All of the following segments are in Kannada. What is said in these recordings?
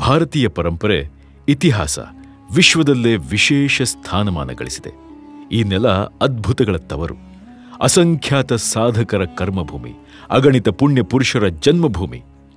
ಭಾರತೀಯ ಪರಂಪರೆ ಇತಿಹಾಸ ವಿಶ್ವದಲ್ಲೇ ವಿಶೇಷ ಸ್ಥಾನಮಾನ ಗಳಿಸಿದೆ ಈ ನೆಲ ಅದ್ಭುತಗಳ ತವರು ಅಸಂಖ್ಯಾತ ಸಾಧಕರ ಕರ್ಮಭೂಮಿ ಅಗಣಿತ ಪುಣ್ಯ ಪುರುಷರ ಜನ್ಮಭೂಮಿ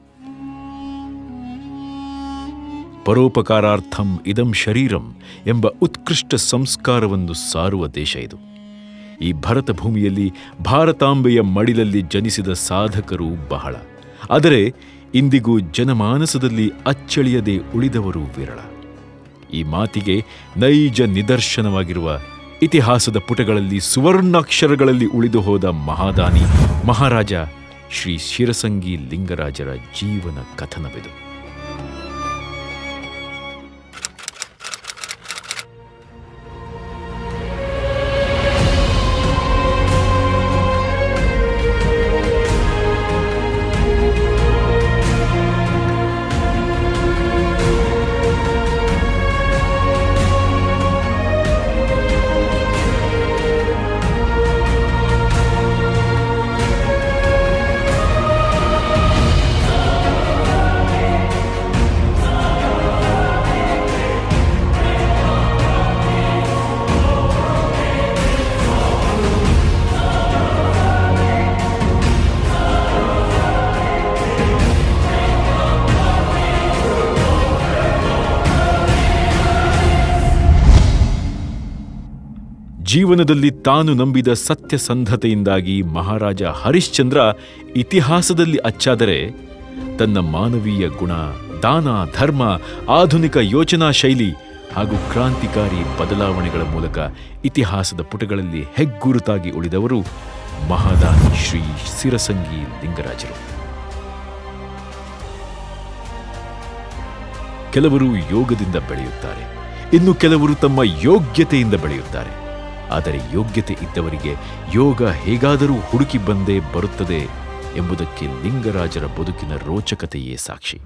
ಪರೋಪಕಾರಾರ್ಥಂ ಇದಂ ಶರೀರಂ ಎಂಬ ಉತ್ಕೃಷ್ಟ ಸಂಸ್ಕಾರವನ್ನು ಸಾರುವ ದೇಶ ಇದು ಈ ಭರತ ಭೂಮಿಯಲ್ಲಿ ಭಾರತಾಂಬೆಯ ಮಡಿಲಲ್ಲಿ ಜನಿಸಿದ ಸಾಧಕರು ಬಹಳ ಆದರೆ ಇಂದಿಗೂ ಜನಮಾನಸದಲ್ಲಿ ಅಚ್ಚಳಿಯದೆ ಉಳಿದವರು ವಿರಳ ಈ ಮಾತಿಗೆ ನೈಜ ನಿದರ್ಶನವಾಗಿರುವ ಇತಿಹಾಸದ ಪುಟಗಳಲ್ಲಿ ಸುವರ್ಣಾಕ್ಷರಗಳಲ್ಲಿ ಉಳಿದು ಹೋದ ಮಹಾದಾನಿ ಮಹಾರಾಜ ಶ್ರೀ ಶಿರಸಂಗಿ ಲಿಂಗರಾಜರ ಜೀವನ ಕಥನವಿದು ಜೀವನದಲ್ಲಿ ತಾನು ನಂಬಿದ ಸತ್ಯಸಂಧತೆಯಿಂದಾಗಿ ಮಹಾರಾಜ ಹರಿಶ್ಚಂದ್ರ ಇತಿಹಾಸದಲ್ಲಿ ಅಚ್ಚಾದರೆ ತನ್ನ ಮಾನವೀಯ ಗುಣ ದಾನ ಧರ್ಮ ಆಧುನಿಕ ಯೋಚನಾ ಶೈಲಿ ಹಾಗೂ ಕ್ರಾಂತಿಕಾರಿ ಬದಲಾವಣೆಗಳ ಮೂಲಕ ಇತಿಹಾಸದ ಪುಟಗಳಲ್ಲಿ ಹೆಗ್ಗುರುತಾಗಿ ಉಳಿದವರು ಮಹಾದಾನಿ ಶ್ರೀ ಸಿರಸಂಗಿ ಲಿಂಗರಾಜರು ಕೆಲವರು ಯೋಗದಿಂದ ಬೆಳೆಯುತ್ತಾರೆ ಇನ್ನು ಕೆಲವರು ತಮ್ಮ ಯೋಗ್ಯತೆಯಿಂದ ಬೆಳೆಯುತ್ತಾರೆ ಆದರೆ ಯೋಗ್ಯತೆ ಇದ್ದವರಿಗೆ ಯೋಗ ಹೇಗಾದರೂ ಹುಡುಕಿ ಬಂದೇ ಬರುತ್ತದೆ ಎಂಬುದಕ್ಕೆ ಲಿಂಗರಾಜರ ಬದುಕಿನ ರೋಚಕತೆಯೇ ಸಾಕ್ಷಿ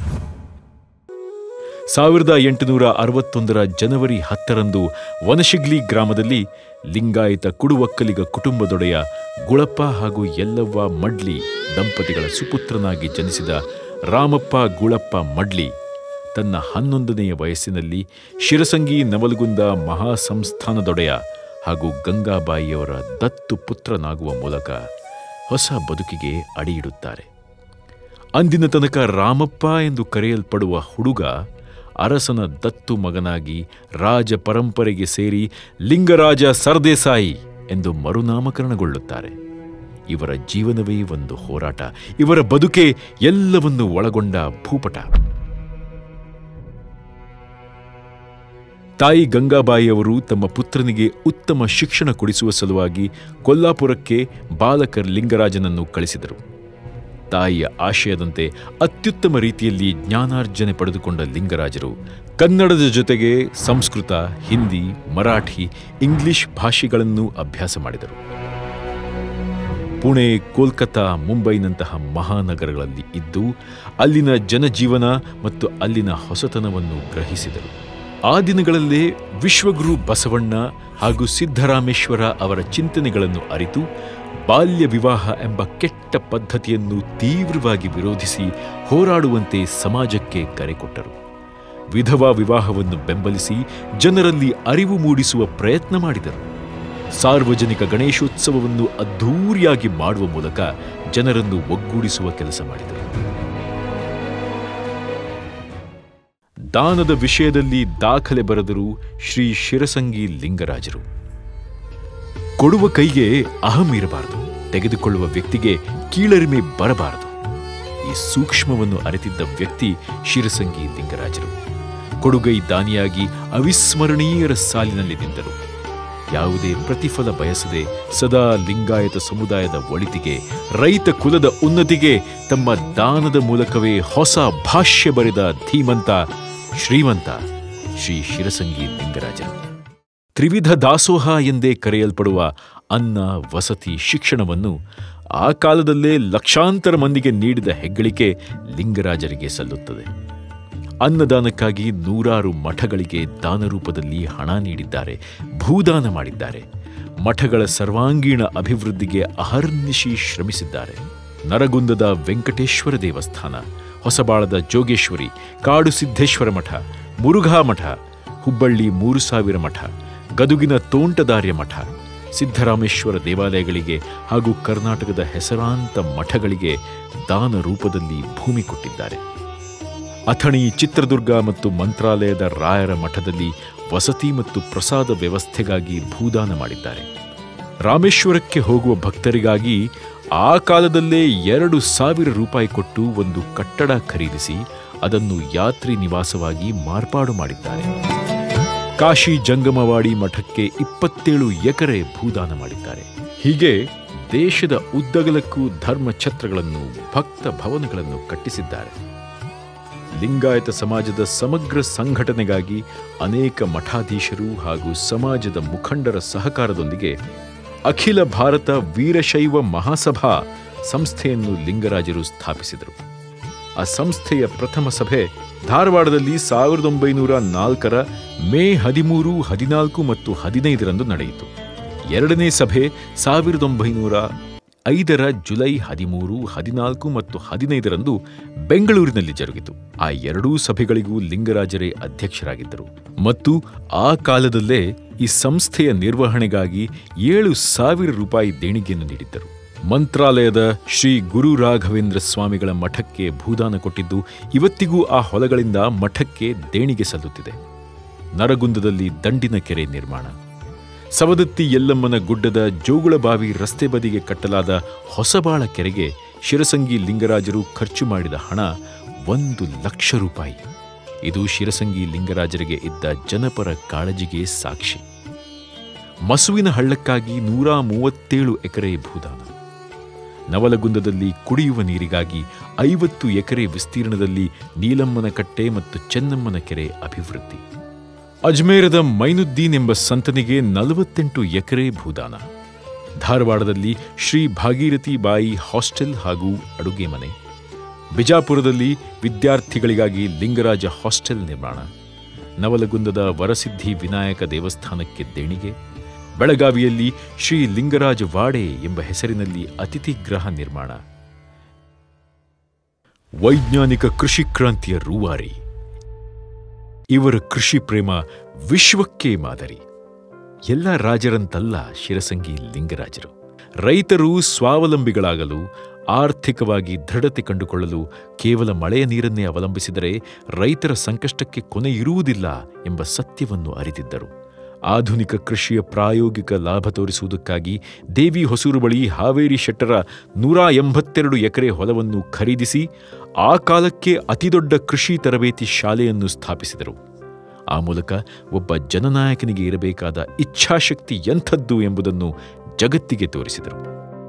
ಸಾವಿರದ ಎಂಟುನೂರ ಅರವತ್ತೊಂದರ ಜನವರಿ ಹತ್ತರಂದು ವನಶಿಗ್ಲಿ ಗ್ರಾಮದಲ್ಲಿ ಲಿಂಗಾಯತ ಕುಡುವಕ್ಕಲಿಗ ಕುಟುಂಬದೊಡೆಯ ಗುಳಪ್ಪ ಹಾಗೂ ಯಲ್ಲವ್ವ ಮಡ್ಲಿ ದಂಪತಿಗಳ ಸುಪುತ್ರನಾಗಿ ಜನಿಸಿದ ರಾಮಪ್ಪ ಗುಳಪ್ಪ ಮಡ್ಲಿ ತನ್ನ ಹನ್ನೊಂದನೆಯ ವಯಸ್ಸಿನಲ್ಲಿ ಶಿರಸಂಗಿ ನವಲಗುಂದ ಮಹಾಸಂಸ್ಥಾನದೊಡೆಯ ಹಾಗೂ ಗಂಗಾಬಾಯಿಯವರ ದತ್ತು ಪುತ್ರನಾಗುವ ಮೂಲಕ ಹೊಸ ಬದುಕಿಗೆ ಅಡಿಯಿಡುತ್ತಾರೆ ಅಂದಿನ ತನಕ ರಾಮಪ್ಪ ಎಂದು ಕರೆಯಲ್ಪಡುವ ಹುಡುಗ ಅರಸನ ದತ್ತು ಮಗನಾಗಿ ರಾಜ ಪರಂಪರೆಗೆ ಸೇರಿ ಲಿಂಗರಾಜ ಸರ್ದೇಸಾಯಿ ಎಂದು ಮರುನಾಮಕರಣಗೊಳ್ಳುತ್ತಾರೆ ಇವರ ಜೀವನವೇ ಒಂದು ಹೋರಾಟ ಇವರ ಬದುಕೆ ಎಲ್ಲವನ್ನು ಒಳಗೊಂಡ ಭೂಪಟ ತಾಯಿ ಗಂಗಾಬಾಯಿಯವರು ತಮ್ಮ ಪುತ್ರನಿಗೆ ಉತ್ತಮ ಶಿಕ್ಷಣ ಕೊಡಿಸುವ ಸಲುವಾಗಿ ಕೊಲ್ಲಾಪುರಕ್ಕೆ ಬಾಲಕರ್ ಲಿಂಗರಾಜನನ್ನು ಕಳಿಸಿದರು ತಾಯಿಯ ಆಶಯದಂತೆ ಅತ್ಯುತ್ತಮ ರೀತಿಯಲ್ಲಿ ಜ್ಞಾನಾರ್ಜನೆ ಪಡೆದುಕೊಂಡ ಲಿಂಗರಾಜರು ಕನ್ನಡದ ಜೊತೆಗೆ ಸಂಸ್ಕೃತ ಹಿಂದಿ ಮರಾಠಿ ಇಂಗ್ಲಿಷ್ ಭಾಷೆಗಳನ್ನು ಅಭ್ಯಾಸ ಮಾಡಿದರು ಪುಣೆ ಕೋಲ್ಕತ್ತಾ ಮುಂಬೈನಂತಹ ಮಹಾನಗರಗಳಲ್ಲಿ ಇದ್ದು ಅಲ್ಲಿನ ಜನಜೀವನ ಮತ್ತು ಅಲ್ಲಿನ ಹೊಸತನವನ್ನು ಗ್ರಹಿಸಿದರು ಆ ದಿನಗಳಲ್ಲೇ ವಿಶ್ವಗುರು ಬಸವಣ್ಣ ಹಾಗೂ ಸಿದ್ದರಾಮೇಶ್ವರ ಅವರ ಚಿಂತನೆಗಳನ್ನು ಅರಿತು ಬಾಲ್ಯ ವಿವಾಹ ಎಂಬ ಕೆಟ್ಟ ಪದ್ಧತಿಯನ್ನು ತೀವ್ರವಾಗಿ ವಿರೋಧಿಸಿ ಹೋರಾಡುವಂತೆ ಸಮಾಜಕ್ಕೆ ಕರೆ ಕೊಟ್ಟರು ವಿಧವಾ ವಿವಾಹವನ್ನು ಬೆಂಬಲಿಸಿ ಜನರಲ್ಲಿ ಅರಿವು ಮೂಡಿಸುವ ಪ್ರಯತ್ನ ಮಾಡಿದರು ಸಾರ್ವಜನಿಕ ಗಣೇಶೋತ್ಸವವನ್ನು ಅದ್ಧೂರಿಯಾಗಿ ಮಾಡುವ ಮೂಲಕ ಜನರನ್ನು ಒಗ್ಗೂಡಿಸುವ ಕೆಲಸ ಮಾಡಿದರು ದಾನದ ವಿಷಯದಲ್ಲಿ ದಾಖಲೆ ಬರೆದರು ಶ್ರೀ ಶಿರಸಂಗಿ ಲಿಂಗರಾಜರು ಕೊಡುವ ಕೈಗೆ ಅಹಂ ಇರಬಾರದು ತೆಗೆದುಕೊಳ್ಳುವ ವ್ಯಕ್ತಿಗೆ ಕೀಳರಿಮೆ ಬರಬಾರದು ಈ ಸೂಕ್ಷ್ಮವನ್ನು ಅರಿತಿದ್ದ ವ್ಯಕ್ತಿ ಶಿರಸಂಗಿ ಲಿಂಗರಾಜರು ಕೊಡುಗೈ ದಾನಿಯಾಗಿ ಅವಿಸ್ಮರಣೀಯರ ಸಾಲಿನಲ್ಲಿ ನಿಂತರು ಯಾವುದೇ ಪ್ರತಿಫಲ ಬಯಸದೆ ಸದಾ ಲಿಂಗಾಯತ ಸಮುದಾಯದ ಒಳಿತಿಗೆ ರೈತ ಕುಲದ ಉನ್ನತಿಗೆ ತಮ್ಮ ದಾನದ ಮೂಲಕವೇ ಹೊಸ ಭಾಷ್ಯ ಬರೆದ ಧೀಮಂತ ಶ್ರೀಮಂತ ಶ್ರೀ ಶಿರಸಂಗಿ ಲಿಂಗರಾಜರು ತ್ರಿವಿಧ ದಾಸೋಹ ಎಂದೇ ಕರೆಯಲ್ಪಡುವ ಅನ್ನ ವಸತಿ ಶಿಕ್ಷಣವನ್ನು ಆ ಕಾಲದಲ್ಲೇ ಲಕ್ಷಾಂತರ ಮಂದಿಗೆ ನೀಡಿದ ಹೆಗ್ಗಳಿಕೆ ಲಿಂಗರಾಜರಿಗೆ ಸಲ್ಲುತ್ತದೆ ಅನ್ನದಾನಕ್ಕಾಗಿ ನೂರಾರು ಮಠಗಳಿಗೆ ದಾನರೂಪದಲ್ಲಿ ಹಣ ನೀಡಿದ್ದಾರೆ ಭೂದಾನ ಮಾಡಿದ್ದಾರೆ ಮಠಗಳ ಸರ್ವಾಂಗೀಣ ಅಭಿವೃದ್ಧಿಗೆ ಅಹರ್ನಿಶಿ ಶ್ರಮಿಸಿದ್ದಾರೆ ನರಗುಂದದ ವೆಂಕಟೇಶ್ವರ ದೇವಸ್ಥಾನ ಹೊಸಬಾಳದ ಜೋಗೇಶ್ವರಿ ಕಾಡು ಸಿದ್ದೇಶ್ವರ ಮಠ ಮುರುಘಾ ಮಠ ಹುಬ್ಬಳ್ಳಿ ಮೂರು ಸಾವಿರ ಮಠ ಗದುಗಿನ ತೋಂಟದಾರ್ಯ ಮಠ ಸಿದ್ದರಾಮೇಶ್ವರ ದೇವಾಲಯಗಳಿಗೆ ಹಾಗೂ ಕರ್ನಾಟಕದ ಹೆಸರಾಂತ ಮಠಗಳಿಗೆ ದಾನ ರೂಪದಲ್ಲಿ ಭೂಮಿ ಕೊಟ್ಟಿದ್ದಾರೆ ಅಥಣಿ ಚಿತ್ರದುರ್ಗ ಮತ್ತು ಮಂತ್ರಾಲಯದ ರಾಯರ ಮಠದಲ್ಲಿ ವಸತಿ ಮತ್ತು ಪ್ರಸಾದ ವ್ಯವಸ್ಥೆಗಾಗಿ ಭೂದಾನ ಮಾಡಿದ್ದಾರೆ ರಾಮೇಶ್ವರಕ್ಕೆ ಹೋಗುವ ಭಕ್ತರಿಗಾಗಿ ಆ ಕಾಲದಲ್ಲೇ ಎರಡು ಸಾವಿರ ರೂಪಾಯಿ ಕೊಟ್ಟು ಒಂದು ಕಟ್ಟಡ ಖರೀದಿಸಿ ಅದನ್ನು ಯಾತ್ರಿ ನಿವಾಸವಾಗಿ ಮಾರ್ಪಾಡು ಮಾಡಿದ್ದಾರೆ ಕಾಶಿ ಜಂಗಮವಾಡಿ ಮಠಕ್ಕೆ ಇಪ್ಪತ್ತೇಳು ಎಕರೆ ಭೂದಾನ ಮಾಡಿದ್ದಾರೆ ಹೀಗೆ ದೇಶದ ಉದ್ದಗಲಕ್ಕೂ ಧರ್ಮಛತ್ರಗಳನ್ನು ಭಕ್ತ ಭವನಗಳನ್ನು ಕಟ್ಟಿಸಿದ್ದಾರೆ ಲಿಂಗಾಯತ ಸಮಾಜದ ಸಮಗ್ರ ಸಂಘಟನೆಗಾಗಿ ಅನೇಕ ಮಠಾಧೀಶರು ಹಾಗೂ ಸಮಾಜದ ಮುಖಂಡರ ಸಹಕಾರದೊಂದಿಗೆ ಅಖಿಲ ಭಾರತ ವೀರಶೈವ ಮಹಾಸಭಾ ಸಂಸ್ಥೆಯನ್ನು ಲಿಂಗರಾಜರು ಸ್ಥಾಪಿಸಿದರು ಆ ಸಂಸ್ಥೆಯ ಪ್ರಥಮ ಸಭೆ ಧಾರವಾಡದಲ್ಲಿ ಸಾವಿರದ ಒಂಬೈನೂರ ನಾಲ್ಕರ ಮೇ ಹದಿಮೂರು ಹದಿನಾಲ್ಕು ಮತ್ತು ಹದಿನೈದರಂದು ನಡೆಯಿತು ಎರಡನೇ ಸಭೆ ಸಾವಿರದ ಒಂಬೈನೂರ ಐದರ ಜುಲೈ ಹದಿಮೂರು ಹದಿನಾಲ್ಕು ಮತ್ತು ಹದಿನೈದರಂದು ಬೆಂಗಳೂರಿನಲ್ಲಿ ಜರುಗಿತು ಆ ಎರಡೂ ಸಭೆಗಳಿಗೂ ಲಿಂಗರಾಜರೇ ಅಧ್ಯಕ್ಷರಾಗಿದ್ದರು ಮತ್ತು ಆ ಕಾಲದಲ್ಲೇ ಈ ಸಂಸ್ಥೆಯ ನಿರ್ವಹಣೆಗಾಗಿ ಏಳು ಸಾವಿರ ರೂಪಾಯಿ ದೇಣಿಗೆಯನ್ನು ನೀಡಿದ್ದರು ಮಂತ್ರಾಲಯದ ಶ್ರೀ ಗುರು ರಾಘವೇಂದ್ರ ಸ್ವಾಮಿಗಳ ಮಠಕ್ಕೆ ಭೂದಾನ ಕೊಟ್ಟಿದ್ದು ಇವತ್ತಿಗೂ ಆ ಹೊಲಗಳಿಂದ ಮಠಕ್ಕೆ ದೇಣಿಗೆ ಸಲ್ಲುತ್ತಿದೆ ನರಗುಂದದಲ್ಲಿ ದಂಡಿನ ಕೆರೆ ನಿರ್ಮಾಣ ಸವದತ್ತಿ ಯಲ್ಲಮ್ಮನ ಗುಡ್ಡದ ಜೋಗುಳಬಾವಿ ರಸ್ತೆ ಬದಿಗೆ ಕಟ್ಟಲಾದ ಹೊಸಬಾಳ ಕೆರೆಗೆ ಶಿರಸಂಗಿ ಲಿಂಗರಾಜರು ಖರ್ಚು ಮಾಡಿದ ಹಣ ಒಂದು ಲಕ್ಷ ರೂಪಾಯಿ ಇದು ಶಿರಸಂಗಿ ಲಿಂಗರಾಜರಿಗೆ ಇದ್ದ ಜನಪರ ಕಾಳಜಿಗೆ ಸಾಕ್ಷಿ ಮಸುವಿನ ಹಳ್ಳಕ್ಕಾಗಿ ನೂರ ಮೂವತ್ತೇಳು ಎಕರೆ ಭೂದಾನ ನವಲಗುಂದದಲ್ಲಿ ಕುಡಿಯುವ ನೀರಿಗಾಗಿ ಐವತ್ತು ಎಕರೆ ವಿಸ್ತೀರ್ಣದಲ್ಲಿ ನೀಲಮ್ಮನ ಕಟ್ಟೆ ಮತ್ತು ಚೆನ್ನಮ್ಮನ ಕೆರೆ ಅಭಿವೃದ್ಧಿ ಅಜ್ಮೇರದ ಮೈನುದ್ದೀನ್ ಎಂಬ ಸಂತನಿಗೆ ನಲವತ್ತೆಂಟು ಎಕರೆ ಭೂದಾನ ಧಾರವಾಡದಲ್ಲಿ ಶ್ರೀ ಭಾಗೀರಥಿ ಬಾಯಿ ಹಾಸ್ಟೆಲ್ ಹಾಗೂ ಅಡುಗೆ ಮನೆ ಬಿಜಾಪುರದಲ್ಲಿ ವಿದ್ಯಾರ್ಥಿಗಳಿಗಾಗಿ ಲಿಂಗರಾಜ ಹಾಸ್ಟೆಲ್ ನಿರ್ಮಾಣ ನವಲಗುಂದದ ವರಸಿದ್ಧಿ ವಿನಾಯಕ ದೇವಸ್ಥಾನಕ್ಕೆ ದೇಣಿಗೆ ಬೆಳಗಾವಿಯಲ್ಲಿ ಶ್ರೀ ಲಿಂಗರಾಜ ವಾಡೆ ಎಂಬ ಹೆಸರಿನಲ್ಲಿ ಅತಿಥಿ ಗೃಹ ನಿರ್ಮಾಣ ವೈಜ್ಞಾನಿಕ ಕೃಷಿ ಕ್ರಾಂತಿಯ ರೂವಾರಿ ಇವರ ಕೃಷಿ ಪ್ರೇಮ ವಿಶ್ವಕ್ಕೆ ಮಾದರಿ ಎಲ್ಲ ರಾಜರಂತಲ್ಲ ಶಿರಸಂಗಿ ಲಿಂಗರಾಜರು ರೈತರು ಸ್ವಾವಲಂಬಿಗಳಾಗಲು ಆರ್ಥಿಕವಾಗಿ ದೃಢತೆ ಕಂಡುಕೊಳ್ಳಲು ಕೇವಲ ಮಳೆಯ ನೀರನ್ನೇ ಅವಲಂಬಿಸಿದರೆ ರೈತರ ಸಂಕಷ್ಟಕ್ಕೆ ಕೊನೆ ಇರುವುದಿಲ್ಲ ಎಂಬ ಸತ್ಯವನ್ನು ಅರಿತಿದ್ದರು ಆಧುನಿಕ ಕೃಷಿಯ ಪ್ರಾಯೋಗಿಕ ಲಾಭ ತೋರಿಸುವುದಕ್ಕಾಗಿ ದೇವಿ ಹೊಸೂರು ಬಳಿ ಹಾವೇರಿ ಶೆಟ್ಟರ ನೂರ ಎಂಬತ್ತೆರಡು ಎಕರೆ ಹೊಲವನ್ನು ಖರೀದಿಸಿ ಆ ಕಾಲಕ್ಕೆ ಅತಿದೊಡ್ಡ ಕೃಷಿ ತರಬೇತಿ ಶಾಲೆಯನ್ನು ಸ್ಥಾಪಿಸಿದರು ಆ ಮೂಲಕ ಒಬ್ಬ ಜನನಾಯಕನಿಗೆ ಇರಬೇಕಾದ ಇಚ್ಛಾಶಕ್ತಿ ಎಂಥದ್ದು ಎಂಬುದನ್ನು ಜಗತ್ತಿಗೆ ತೋರಿಸಿದರು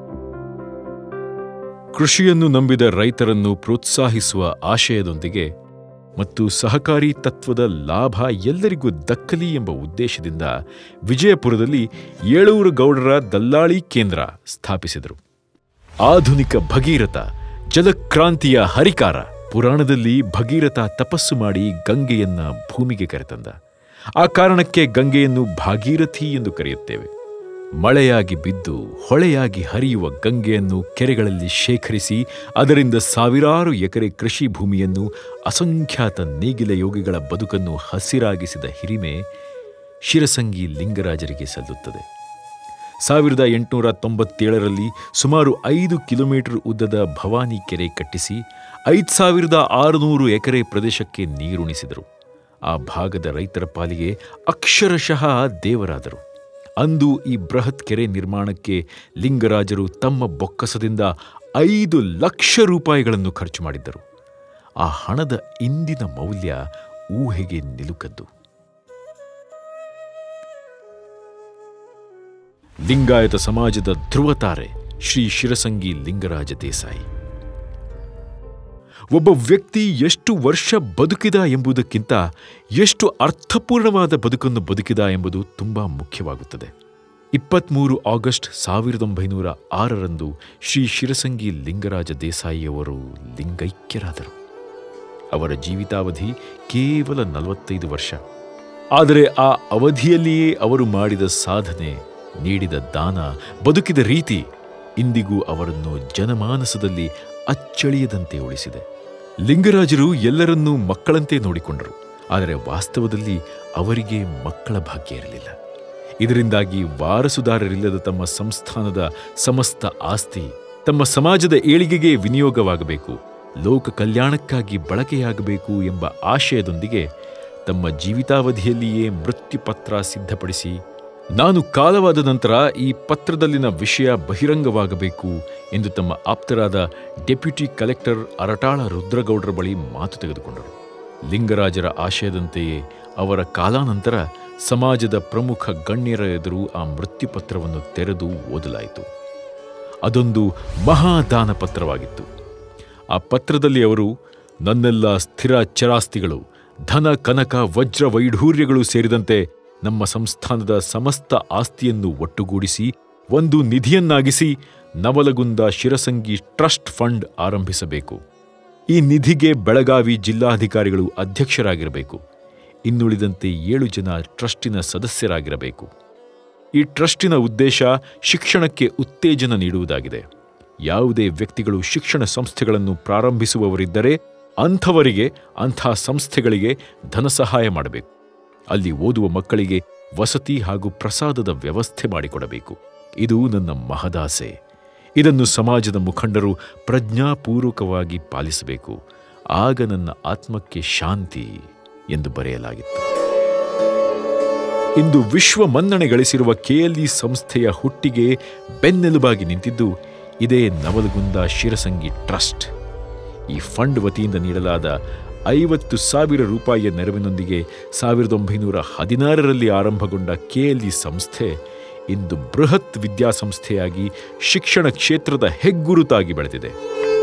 ಕೃಷಿಯನ್ನು ನಂಬಿದ ರೈತರನ್ನು ಪ್ರೋತ್ಸಾಹಿಸುವ ಆಶಯದೊಂದಿಗೆ ಮತ್ತು ಸಹಕಾರಿ ತತ್ವದ ಲಾಭ ಎಲ್ಲರಿಗೂ ದಕ್ಕಲಿ ಎಂಬ ಉದ್ದೇಶದಿಂದ ವಿಜಯಪುರದಲ್ಲಿ ಏಳೂರು ಗೌಡರ ದಲ್ಲಾಳಿ ಕೇಂದ್ರ ಸ್ಥಾಪಿಸಿದರು ಆಧುನಿಕ ಭಗೀರಥ ಜಲಕ್ರಾಂತಿಯ ಹರಿಕಾರ ಪುರಾಣದಲ್ಲಿ ಭಗೀರಥ ತಪಸ್ಸು ಮಾಡಿ ಗಂಗೆಯನ್ನ ಭೂಮಿಗೆ ಕರೆತಂದ ಆ ಕಾರಣಕ್ಕೆ ಗಂಗೆಯನ್ನು ಭಾಗೀರಥಿ ಎಂದು ಕರೆಯುತ್ತೇವೆ ಮಳೆಯಾಗಿ ಬಿದ್ದು ಹೊಳೆಯಾಗಿ ಹರಿಯುವ ಗಂಗೆಯನ್ನು ಕೆರೆಗಳಲ್ಲಿ ಶೇಖರಿಸಿ ಅದರಿಂದ ಸಾವಿರಾರು ಎಕರೆ ಕೃಷಿ ಭೂಮಿಯನ್ನು ಅಸಂಖ್ಯಾತ ನೇಗಿಲ ಯೋಗಿಗಳ ಬದುಕನ್ನು ಹಸಿರಾಗಿಸಿದ ಹಿರಿಮೆ ಶಿರಸಂಗಿ ಲಿಂಗರಾಜರಿಗೆ ಸಲ್ಲುತ್ತದೆ ಸಾವಿರದ ಎಂಟುನೂರ ತೊಂಬತ್ತೇಳರಲ್ಲಿ ಸುಮಾರು ಐದು ಕಿಲೋಮೀಟರ್ ಉದ್ದದ ಭವಾನಿ ಕೆರೆ ಕಟ್ಟಿಸಿ ಐದು ಸಾವಿರದ ಆರುನೂರು ಎಕರೆ ಪ್ರದೇಶಕ್ಕೆ ನೀರುಣಿಸಿದರು ಆ ಭಾಗದ ರೈತರ ಪಾಲಿಗೆ ಅಕ್ಷರಶಃ ದೇವರಾದರು ಅಂದು ಈ ಬೃಹತ್ ಕೆರೆ ನಿರ್ಮಾಣಕ್ಕೆ ಲಿಂಗರಾಜರು ತಮ್ಮ ಬೊಕ್ಕಸದಿಂದ ಐದು ಲಕ್ಷ ರೂಪಾಯಿಗಳನ್ನು ಖರ್ಚು ಮಾಡಿದ್ದರು ಆ ಹಣದ ಇಂದಿನ ಮೌಲ್ಯ ಊಹೆಗೆ ನಿಲುಕದ್ದು ಲಿಂಗಾಯತ ಸಮಾಜದ ಧ್ರುವತಾರೆ ಶ್ರೀ ಶಿರಸಂಗಿ ಲಿಂಗರಾಜ ದೇಸಾಯಿ ಒಬ್ಬ ವ್ಯಕ್ತಿ ಎಷ್ಟು ವರ್ಷ ಬದುಕಿದ ಎಂಬುದಕ್ಕಿಂತ ಎಷ್ಟು ಅರ್ಥಪೂರ್ಣವಾದ ಬದುಕನ್ನು ಬದುಕಿದ ಎಂಬುದು ತುಂಬಾ ಮುಖ್ಯವಾಗುತ್ತದೆ ಇಪ್ಪತ್ಮೂರು ಆಗಸ್ಟ್ ಸಾವಿರದ ಒಂಬೈನೂರ ಆರರಂದು ಶ್ರೀ ಶಿರಸಂಗಿ ಲಿಂಗರಾಜ ದೇಸಾಯಿಯವರು ಲಿಂಗೈಕ್ಯರಾದರು ಅವರ ಜೀವಿತಾವಧಿ ಕೇವಲ ನಲವತ್ತೈದು ವರ್ಷ ಆದರೆ ಆ ಅವಧಿಯಲ್ಲಿಯೇ ಅವರು ಮಾಡಿದ ಸಾಧನೆ ನೀಡಿದ ದಾನ ಬದುಕಿದ ರೀತಿ ಇಂದಿಗೂ ಅವರನ್ನು ಜನಮಾನಸದಲ್ಲಿ ಅಚ್ಚಳಿಯದಂತೆ ಉಳಿಸಿದೆ ಲಿಂಗರಾಜರು ಎಲ್ಲರನ್ನೂ ಮಕ್ಕಳಂತೆ ನೋಡಿಕೊಂಡರು ಆದರೆ ವಾಸ್ತವದಲ್ಲಿ ಅವರಿಗೆ ಮಕ್ಕಳ ಭಾಗ್ಯ ಇರಲಿಲ್ಲ ಇದರಿಂದಾಗಿ ವಾರಸುದಾರರಿಲ್ಲದ ತಮ್ಮ ಸಂಸ್ಥಾನದ ಸಮಸ್ತ ಆಸ್ತಿ ತಮ್ಮ ಸಮಾಜದ ಏಳಿಗೆಗೆ ವಿನಿಯೋಗವಾಗಬೇಕು ಲೋಕ ಕಲ್ಯಾಣಕ್ಕಾಗಿ ಬಳಕೆಯಾಗಬೇಕು ಎಂಬ ಆಶಯದೊಂದಿಗೆ ತಮ್ಮ ಜೀವಿತಾವಧಿಯಲ್ಲಿಯೇ ಮೃತ್ಯುಪತ್ರ ಸಿದ್ಧಪಡಿಸಿ ನಾನು ಕಾಲವಾದ ನಂತರ ಈ ಪತ್ರದಲ್ಲಿನ ವಿಷಯ ಬಹಿರಂಗವಾಗಬೇಕು ಎಂದು ತಮ್ಮ ಆಪ್ತರಾದ ಡೆಪ್ಯೂಟಿ ಕಲೆಕ್ಟರ್ ಅರಟಾಳ ರುದ್ರಗೌಡರ ಬಳಿ ಮಾತು ತೆಗೆದುಕೊಂಡರು ಲಿಂಗರಾಜರ ಆಶಯದಂತೆಯೇ ಅವರ ಕಾಲಾನಂತರ ಸಮಾಜದ ಪ್ರಮುಖ ಗಣ್ಯರ ಎದುರು ಆ ಮೃತ್ಯುಪತ್ರವನ್ನು ತೆರೆದು ಓದಲಾಯಿತು ಅದೊಂದು ಮಹಾದಾನ ಪತ್ರವಾಗಿತ್ತು ಆ ಪತ್ರದಲ್ಲಿ ಅವರು ನನ್ನೆಲ್ಲ ಸ್ಥಿರ ಚರಾಸ್ತಿಗಳು ಧನ ಕನಕ ವಜ್ರ ವೈಢೂರ್ಯಗಳು ಸೇರಿದಂತೆ ನಮ್ಮ ಸಂಸ್ಥಾನದ ಸಮಸ್ತ ಆಸ್ತಿಯನ್ನು ಒಟ್ಟುಗೂಡಿಸಿ ಒಂದು ನಿಧಿಯನ್ನಾಗಿಸಿ ನವಲಗುಂದ ಶಿರಸಂಗಿ ಟ್ರಸ್ಟ್ ಫಂಡ್ ಆರಂಭಿಸಬೇಕು ಈ ನಿಧಿಗೆ ಬೆಳಗಾವಿ ಜಿಲ್ಲಾಧಿಕಾರಿಗಳು ಅಧ್ಯಕ್ಷರಾಗಿರಬೇಕು ಇನ್ನುಳಿದಂತೆ ಏಳು ಜನ ಟ್ರಸ್ಟಿನ ಸದಸ್ಯರಾಗಿರಬೇಕು ಈ ಟ್ರಸ್ಟಿನ ಉದ್ದೇಶ ಶಿಕ್ಷಣಕ್ಕೆ ಉತ್ತೇಜನ ನೀಡುವುದಾಗಿದೆ ಯಾವುದೇ ವ್ಯಕ್ತಿಗಳು ಶಿಕ್ಷಣ ಸಂಸ್ಥೆಗಳನ್ನು ಪ್ರಾರಂಭಿಸುವವರಿದ್ದರೆ ಅಂಥವರಿಗೆ ಅಂಥ ಸಂಸ್ಥೆಗಳಿಗೆ ಧನಸಹಾಯ ಮಾಡಬೇಕು ಅಲ್ಲಿ ಓದುವ ಮಕ್ಕಳಿಗೆ ವಸತಿ ಹಾಗೂ ಪ್ರಸಾದದ ವ್ಯವಸ್ಥೆ ಮಾಡಿಕೊಡಬೇಕು ಇದು ನನ್ನ ಮಹದಾಸೆ ಇದನ್ನು ಸಮಾಜದ ಮುಖಂಡರು ಪ್ರಜ್ಞಾಪೂರ್ವಕವಾಗಿ ಪಾಲಿಸಬೇಕು ಆಗ ನನ್ನ ಆತ್ಮಕ್ಕೆ ಶಾಂತಿ ಎಂದು ಬರೆಯಲಾಗಿತ್ತು ಇಂದು ವಿಶ್ವ ಮನ್ನಣೆ ಗಳಿಸಿರುವ ಕೆಎಲ್ಇ ಸಂಸ್ಥೆಯ ಹುಟ್ಟಿಗೆ ಬೆನ್ನೆಲುಬಾಗಿ ನಿಂತಿದ್ದು ಇದೇ ನವಲಗುಂದ ಶಿರಸಂಗಿ ಟ್ರಸ್ಟ್ ಈ ಫಂಡ್ ವತಿಯಿಂದ ನೀಡಲಾದ ಐವತ್ತು ಸಾವಿರ ರೂಪಾಯಿಯ ನೆರವಿನೊಂದಿಗೆ ಸಾವಿರದ ಒಂಬೈನೂರ ಹದಿನಾರರಲ್ಲಿ ಆರಂಭಗೊಂಡ ಕೆಎಲ್ಇ ಸಂಸ್ಥೆ ಇಂದು ಬೃಹತ್ ವಿದ್ಯಾಸಂಸ್ಥೆಯಾಗಿ ಶಿಕ್ಷಣ ಕ್ಷೇತ್ರದ ಹೆಗ್ಗುರುತಾಗಿ ಬೆಳೆದಿದೆ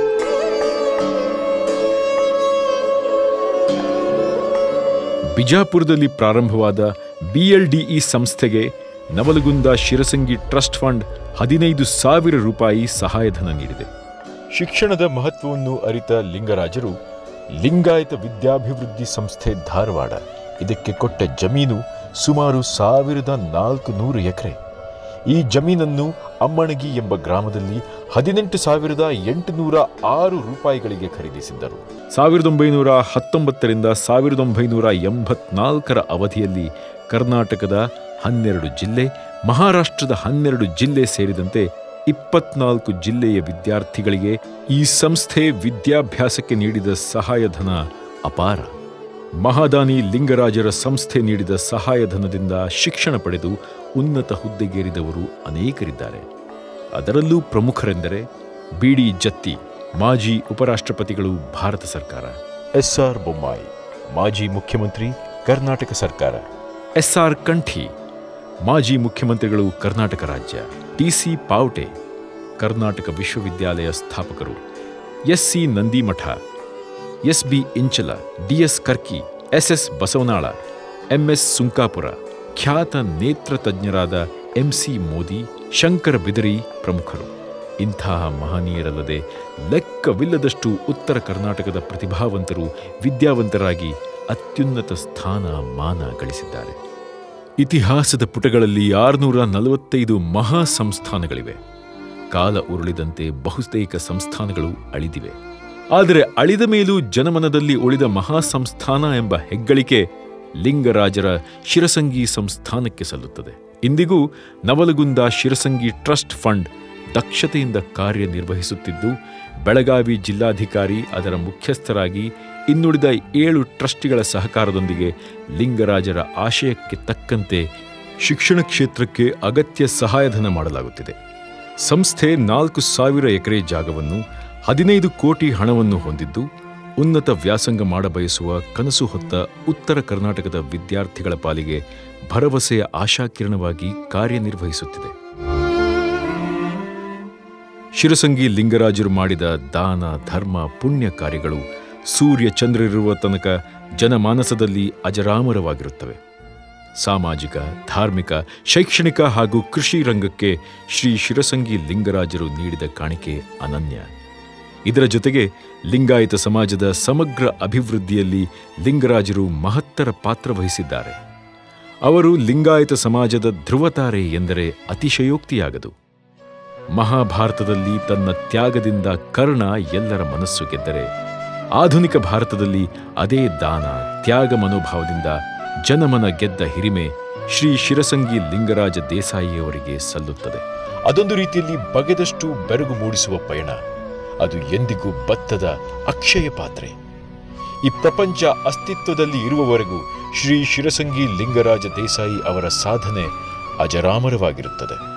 ಬಿಜಾಪುರದಲ್ಲಿ ಪ್ರಾರಂಭವಾದ ಬಿಎಲ್ಡಿಇ ಸಂಸ್ಥೆಗೆ ನವಲಗುಂದ ಶಿರಸಂಗಿ ಟ್ರಸ್ಟ್ ಫಂಡ್ ಹದಿನೈದು ಸಾವಿರ ರೂಪಾಯಿ ಸಹಾಯಧನ ನೀಡಿದೆ ಶಿಕ್ಷಣದ ಮಹತ್ವವನ್ನು ಅರಿತ ಲಿಂಗರಾಜರು ಲಿಂಗಾಯತ ವಿದ್ಯಾಭಿವೃದ್ಧಿ ಸಂಸ್ಥೆ ಧಾರವಾಡ ಇದಕ್ಕೆ ಕೊಟ್ಟ ಜಮೀನು ಸುಮಾರು ಸಾವಿರದ ನಾಲ್ಕು ನೂರು ಎಕರೆ ಈ ಜಮೀನನ್ನು ಅಮ್ಮಣಗಿ ಎಂಬ ಗ್ರಾಮದಲ್ಲಿ ಹದಿನೆಂಟು ಸಾವಿರದ ಎಂಟುನೂರ ಆರು ರೂಪಾಯಿಗಳಿಗೆ ಖರೀದಿಸಿದ್ದರು ಸಾವಿರದ ಒಂಬೈನೂರ ಹತ್ತೊಂಬತ್ತರಿಂದ ಸಾವಿರದ ಒಂಬೈನೂರ ಎಂಬತ್ನಾಲ್ಕರ ಅವಧಿಯಲ್ಲಿ ಕರ್ನಾಟಕದ ಹನ್ನೆರಡು ಜಿಲ್ಲೆ ಮಹಾರಾಷ್ಟ್ರದ ಹನ್ನೆರಡು ಜಿಲ್ಲೆ ಸೇರಿದಂತೆ ಇಪ್ಪತ್ನಾಲ್ಕು ಜಿಲ್ಲೆಯ ವಿದ್ಯಾರ್ಥಿಗಳಿಗೆ ಈ ಸಂಸ್ಥೆ ವಿದ್ಯಾಭ್ಯಾಸಕ್ಕೆ ನೀಡಿದ ಸಹಾಯಧನ ಅಪಾರ ಮಹಾದಾನಿ ಲಿಂಗರಾಜರ ಸಂಸ್ಥೆ ನೀಡಿದ ಸಹಾಯಧನದಿಂದ ಶಿಕ್ಷಣ ಪಡೆದು ಉನ್ನತ ಹುದ್ದೆಗೇರಿದವರು ಅನೇಕರಿದ್ದಾರೆ ಅದರಲ್ಲೂ ಪ್ರಮುಖರೆಂದರೆ ಬಿಡಿ ಜತ್ತಿ ಮಾಜಿ ಉಪರಾಷ್ಟ್ರಪತಿಗಳು ಭಾರತ ಸರ್ಕಾರ ಎಸ್ಆರ್ ಬೊಮ್ಮಾಯಿ ಮಾಜಿ ಮುಖ್ಯಮಂತ್ರಿ ಕರ್ನಾಟಕ ಸರ್ಕಾರ ಎಸ್ಆರ್ ಕಂಠಿ ಮಾಜಿ ಮುಖ್ಯಮಂತ್ರಿಗಳು ಕರ್ನಾಟಕ ರಾಜ್ಯ ಟಿಸಿ ಪಾವಟೆ ಕರ್ನಾಟಕ ವಿಶ್ವವಿದ್ಯಾಲಯ ಸ್ಥಾಪಕರು SC Nandimath SB Inchal DS Karki SS Basavanal MS Sunkapur ಖ್ಯಾತ ನೇತ್ರ ತಜ್ಞರಾದ ಎಂಸಿ ಮೋದಿ ಶಂಕರ ಬಿದರಿ ಪ್ರಮುಖರು ಇಂತಹ ಮಹನೀಯರಲ್ಲದೆ ಲೆಕ್ಕವಿಲ್ಲದಷ್ಟು ಉತ್ತರ ಕರ್ನಾಟಕದ ಪ್ರತಿಭಾವಂತರು ವಿದ್ಯಾವಂತರಾಗಿ ಅತ್ಯುನ್ನತ ಸ್ಥಾನ ಮಾನ ಗಳಿಸಿದ್ದಾರೆ ಇತಿಹಾಸದ ಪುಟಗಳಲ್ಲಿ ಆರುನೂರ ನಲವತ್ತೈದು ಮಹಾ ಸಂಸ್ಥಾನಗಳಿವೆ ಕಾಲ ಉರುಳಿದಂತೆ ಬಹುತೇಕ ಸಂಸ್ಥಾನಗಳು ಅಳಿದಿವೆ ಆದರೆ ಅಳಿದ ಮೇಲೂ ಜನಮನದಲ್ಲಿ ಉಳಿದ ಮಹಾ ಸಂಸ್ಥಾನ ಎಂಬ ಹೆಗ್ಗಳಿಕೆ ಲಿಂಗರಾಜರ ಶಿರಸಂಗಿ ಸಂಸ್ಥಾನಕ್ಕೆ ಸಲ್ಲುತ್ತದೆ ಇಂದಿಗೂ ನವಲಗುಂದ ಶಿರಸಂಗಿ ಟ್ರಸ್ಟ್ ಫಂಡ್ ದಕ್ಷತೆಯಿಂದ ಕಾರ್ಯನಿರ್ವಹಿಸುತ್ತಿದ್ದು ಬೆಳಗಾವಿ ಜಿಲ್ಲಾಧಿಕಾರಿ ಅದರ ಮುಖ್ಯಸ್ಥರಾಗಿ ಇನ್ನುಳಿದ ಏಳು ಟ್ರಸ್ಟಿಗಳ ಸಹಕಾರದೊಂದಿಗೆ ಲಿಂಗರಾಜರ ಆಶಯಕ್ಕೆ ತಕ್ಕಂತೆ ಶಿಕ್ಷಣ ಕ್ಷೇತ್ರಕ್ಕೆ ಅಗತ್ಯ ಸಹಾಯಧನ ಮಾಡಲಾಗುತ್ತಿದೆ ಸಂಸ್ಥೆ ನಾಲ್ಕು ಸಾವಿರ ಎಕರೆ ಜಾಗವನ್ನು ಹದಿನೈದು ಕೋಟಿ ಹಣವನ್ನು ಹೊಂದಿದ್ದು ಉನ್ನತ ವ್ಯಾಸಂಗ ಮಾಡಬಯಸುವ ಕನಸು ಹೊತ್ತ ಉತ್ತರ ಕರ್ನಾಟಕದ ವಿದ್ಯಾರ್ಥಿಗಳ ಪಾಲಿಗೆ ಭರವಸೆಯ ಆಶಾಕಿರಣವಾಗಿ ಕಾರ್ಯನಿರ್ವಹಿಸುತ್ತಿದೆ ಶಿರಸಂಗಿ ಲಿಂಗರಾಜರು ಮಾಡಿದ ದಾನ ಧರ್ಮ ಪುಣ್ಯ ಕಾರ್ಯಗಳು ಸೂರ್ಯ ಚಂದ್ರರಿರುವ ತನಕ ಜನಮಾನಸದಲ್ಲಿ ಅಜರಾಮರವಾಗಿರುತ್ತವೆ ಸಾಮಾಜಿಕ ಧಾರ್ಮಿಕ ಶೈಕ್ಷಣಿಕ ಹಾಗೂ ಕೃಷಿ ರಂಗಕ್ಕೆ ಶ್ರೀ ಶಿರಸಂಗಿ ಲಿಂಗರಾಜರು ನೀಡಿದ ಕಾಣಿಕೆ ಅನನ್ಯ ಇದರ ಜೊತೆಗೆ ಲಿಂಗಾಯತ ಸಮಾಜದ ಸಮಗ್ರ ಅಭಿವೃದ್ಧಿಯಲ್ಲಿ ಲಿಂಗರಾಜರು ಮಹತ್ತರ ಪಾತ್ರ ವಹಿಸಿದ್ದಾರೆ ಅವರು ಲಿಂಗಾಯತ ಸಮಾಜದ ಧ್ರುವತಾರೆ ಎಂದರೆ ಅತಿಶಯೋಕ್ತಿಯಾಗದು ಮಹಾಭಾರತದಲ್ಲಿ ತನ್ನ ತ್ಯಾಗದಿಂದ ಕರ್ಣ ಎಲ್ಲರ ಮನಸ್ಸು ಗೆದ್ದರೆ ಆಧುನಿಕ ಭಾರತದಲ್ಲಿ ಅದೇ ದಾನ ತ್ಯಾಗ ಮನೋಭಾವದಿಂದ ಜನಮನ ಗೆದ್ದ ಹಿರಿಮೆ ಶ್ರೀ ಶಿರಸಂಗಿ ಲಿಂಗರಾಜ ದೇಸಾಯಿಯವರಿಗೆ ಸಲ್ಲುತ್ತದೆ ಅದೊಂದು ರೀತಿಯಲ್ಲಿ ಬಗೆದಷ್ಟು ಬೆರಗು ಮೂಡಿಸುವ ಪಯಣ ಅದು ಎಂದಿಗೂ ಬತ್ತದ ಅಕ್ಷಯ ಪಾತ್ರೆ ಈ ಪ್ರಪಂಚ ಅಸ್ತಿತ್ವದಲ್ಲಿ ಇರುವವರೆಗೂ ಶ್ರೀ ಶಿರಸಂಗಿ ಲಿಂಗರಾಜ ದೇಸಾಯಿ ಅವರ ಸಾಧನೆ ಅಜರಾಮರವಾಗಿರುತ್ತದೆ